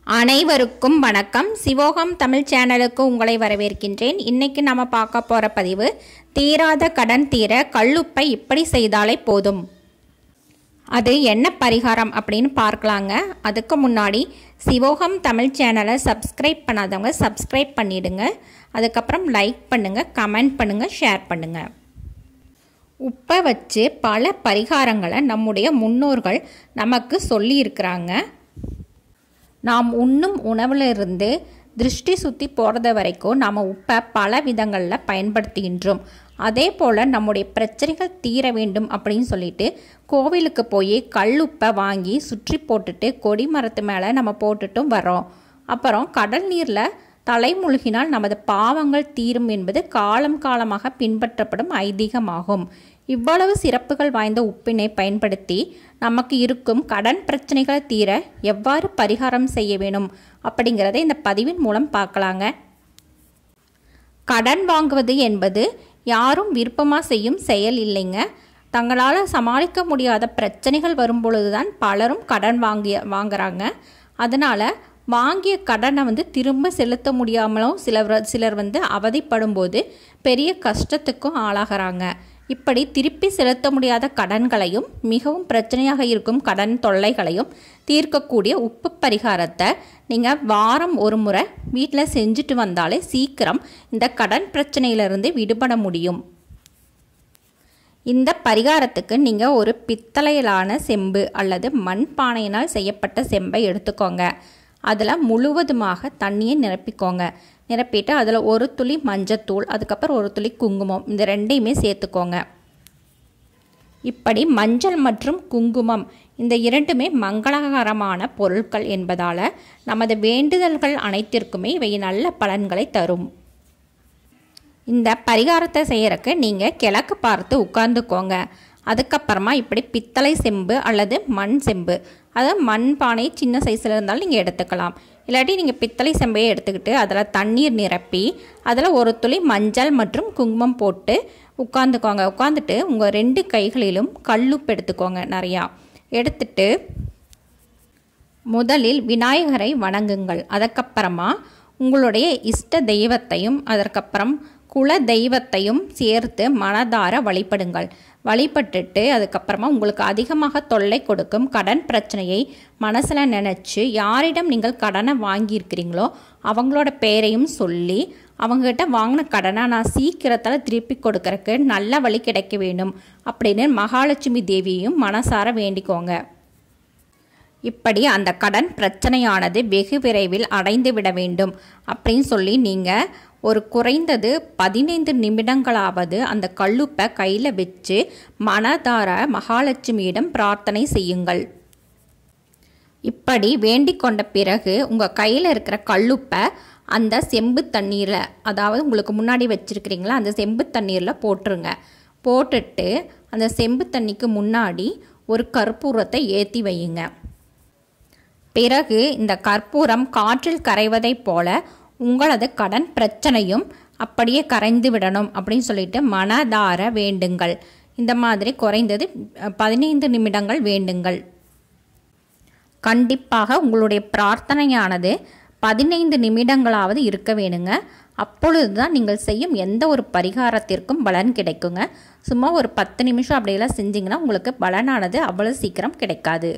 அனைவருக்கும் வணக்கம் சிவோகம் தமிழ் சேனலுக்கு உங்களை வரவேற்கின்றேன் இன்னைக்கு நம்ம பார்க்க போகிற பதிவு தீராத கடன் தீர கல்லுப்பை இப்படி செய்தாலே போதும் அது என்ன பரிகாரம் அப்படின்னு பார்க்கலாங்க அதுக்கு முன்னாடி சிவோகம் தமிழ் சேனலை சப்ஸ்கிரைப் பண்ணாதவங்க சப்ஸ்கிரைப் பண்ணிடுங்க அதுக்கப்புறம் லைக் பண்ணுங்கள் கமெண்ட் பண்ணுங்கள் ஷேர் பண்ணுங்கள் உப்பை வச்சு பல பரிகாரங்களை நம்முடைய முன்னோர்கள் நமக்கு சொல்லியிருக்கிறாங்க நாம் உண்ணும் உணவிலிருந்து திருஷ்டி சுற்றி போகிறது வரைக்கும் நாம் உப்பை பல விதங்களில் பயன்படுத்துகின்றோம் அதே போல் நம்முடைய பிரச்சனைகள் தீர வேண்டும் அப்படின்னு சொல்லிட்டு கோவிலுக்கு போய் கல் உப்பை வாங்கி சுற்றி போட்டுட்டு கொடி மரத்து மேலே நம்ம போட்டுட்டும் வரோம் அப்புறம் கடல் நீரில் தலைமுழுகினால் நமது பாவங்கள் தீரும் என்பது காலம் காலமாக பின்பற்றப்படும் ஐதீகமாகும் இவ்வளவு சிறப்புகள் வாய்ந்த உப்பினை பயன்படுத்தி நமக்கு இருக்கும் கடன் பிரச்சனைகளை தீர எவ்வாறு பரிகாரம் செய்ய வேணும் அப்படிங்கிறத இந்த பதிவின் மூலம் பார்க்கலாங்க கடன் வாங்குவது என்பது யாரும் விருப்பமாக செய்யும் செயல் இல்லைங்க தங்களால் சமாளிக்க முடியாத பிரச்சனைகள் வரும்பொழுது தான் பலரும் கடன் வாங்கிய வாங்குறாங்க அதனால் வாங்கிய கடனை வந்து திரும்ப செலுத்த முடியாமலும் சிலர் சிலர் வந்து அவதிப்படும் போது பெரிய கஷ்டத்துக்கும் ஆளாகிறாங்க இப்படி திருப்பி செலுத்த முடியாத கடன்களையும் மிகவும் பிரச்சனையாக இருக்கும் கடன் தொல்லைகளையும் தீர்க்கக்கூடிய உப்பு பரிகாரத்தை நீங்கள் வாரம் ஒரு முறை வீட்டில் செஞ்சுட்டு வந்தாலே சீக்கிரம் இந்த கடன் பிரச்சனையிலிருந்து விடுபட முடியும் இந்த பரிகாரத்துக்கு நீங்கள் ஒரு பித்தளையிலான செம்பு அல்லது மண் பானையினால் செய்யப்பட்ட செம்பை எடுத்துக்கோங்க அதில் முழுவதுமாக தண்ணியை நிரப்பிக்கோங்க நிரப்பிட்டு அதில் ஒரு துளி மஞ்சத்தூள் அதுக்கப்புறம் ஒரு துளி குங்குமம் இந்த ரெண்டையுமே சேர்த்துக்கோங்க இப்படி மஞ்சள் மற்றும் குங்குமம் இந்த இரண்டுமே மங்களகரமான பொருட்கள் என்பதால் நமது வேண்டுதல்கள் அனைத்திற்குமே இவை நல்ல பலன்களை தரும் இந்த பரிகாரத்தை செய்யறதுக்கு நீங்கள் கிழக்கு பார்த்து உட்கார்ந்துக்கோங்க அதுக்கப்புறமா இப்படி பித்தளை செம்பு அல்லது மண் செம்பு அதாவது மண் பானை சின்ன சைஸில் இருந்தாலும் நீங்கள் எடுத்துக்கலாம் இல்லாட்டி நீங்கள் பித்தளை செம்பையை எடுத்துக்கிட்டு அதில் தண்ணீர் நிரப்பி அதில் ஒரு துளி மஞ்சள் மற்றும் குங்குமம் போட்டு உட்காந்துக்கோங்க உட்காந்துட்டு உங்கள் ரெண்டு கைகளிலும் கல்லுப்பு எடுத்துக்கோங்க நிறையா எடுத்துட்டு முதலில் விநாயகரை வணங்குங்கள் அதுக்கப்புறமா உங்களுடைய இஷ்ட தெய்வத்தையும் அதற்கப்புறம் குல தெய்வத்தையும் சேர்த்து மனதார வழிபடுங்கள் வழிபட்டுட்டு அதுக்கப்புறமா உங்களுக்கு அதிகமாக தொல்லை கொடுக்கும் கடன் பிரச்சனையை மனசில் நினச்சி யாரிடம் நீங்கள் கடனை வாங்கியிருக்கிறீங்களோ அவங்களோட பேரையும் சொல்லி அவங்ககிட்ட வாங்கின கடனை நான் சீக்கிரத்தில் திருப்பி கொடுக்கறக்கு நல்ல வழி கிடைக்க வேணும் அப்படின்னு மகாலட்சுமி தேவியையும் மனசார வேண்டிக்கோங்க இப்படி அந்த கடன் பிரச்சனையானது வெகு விரைவில் அடைந்து விட வேண்டும் அப்படின்னு சொல்லி நீங்கள் ஒரு குறைந்தது பதினைந்து நிமிடங்களாவது அந்த கல்லுப்பை கையில் வச்சு மனதார மகாலட்சுமியிடம் பிரார்த்தனை செய்யுங்கள் இப்படி வேண்டிக் கொண்ட பிறகு உங்கள் கையில் இருக்கிற கல்லுப்பை அந்த செம்பு தண்ணீரில் அதாவது உங்களுக்கு முன்னாடி வச்சுருக்கிறீங்களா அந்த செம்பு தண்ணீரில் போட்டுருங்க போட்டுட்டு அந்த செம்பு தண்ணிக்கு முன்னாடி ஒரு கற்பூரத்தை ஏற்றி வையுங்க பிறகு இந்த கற்பூரம் காற்றில் கரைவதைப் போல உங்களது கடன் பிரச்சனையும் அப்படியே கரைந்து விடணும் அப்படின்னு சொல்லிட்டு மனதார வேண்டுங்கள் இந்த மாதிரி குறைந்தது பதினைந்து நிமிடங்கள் வேண்டுங்கள் கண்டிப்பாக உங்களுடைய பிரார்த்தனையானது பதினைந்து நிமிடங்களாவது இருக்க வேணுங்க அப்பொழுது தான் நீங்கள் செய்யும் எந்த ஒரு பரிகாரத்திற்கும் பலன் கிடைக்குங்க சும்மா ஒரு பத்து நிமிஷம் அப்படியெல்லாம் செஞ்சிங்கன்னா உங்களுக்கு பலனானது அவ்வளோ சீக்கிரம் கிடைக்காது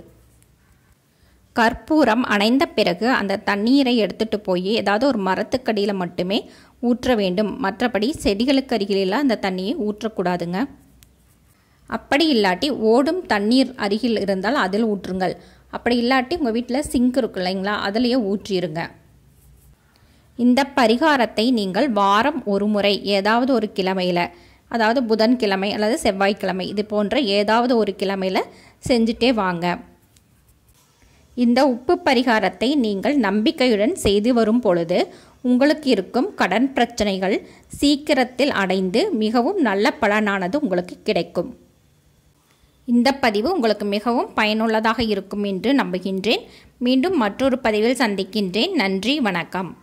கற்பூரம் அணைந்த பிறகு அந்த தண்ணீரை எடுத்துகிட்டு போய் ஏதாவது ஒரு மரத்துக்கடியில் மட்டுமே ஊற்ற வேண்டும் மற்றபடி செடிகளுக்கு அருகிலெல்லாம் அந்த தண்ணியை ஊற்றக்கூடாதுங்க அப்படி இல்லாட்டி ஓடும் தண்ணீர் அருகில் இருந்தால் அதில் ஊற்றுங்கள் அப்படி இல்லாட்டி உங்கள் வீட்டில் சிங்க் இருக்கு இல்லைங்களா அதிலேயே ஊற்றிடுங்க இந்த பரிகாரத்தை நீங்கள் வாரம் ஒரு முறை ஏதாவது ஒரு கிழமையில் அதாவது புதன்கிழமை அல்லது செவ்வாய்க்கிழமை இது போன்ற ஏதாவது ஒரு கிழமையில் செஞ்சுட்டே வாங்க இந்த உப்பு பரிகாரத்தை நீங்கள் நம்பிக்கையுடன் செய்து வரும் பொழுது உங்களுக்கு இருக்கும் கடன் பிரச்சனைகள் சீக்கிரத்தில் அடைந்து மிகவும் நல்ல பலனானது உங்களுக்கு கிடைக்கும் இந்த பதிவு உங்களுக்கு மிகவும் பயனுள்ளதாக இருக்கும் என்று நம்புகின்றேன் மீண்டும் மற்றொரு பதிவில் சந்திக்கின்றேன் நன்றி வணக்கம்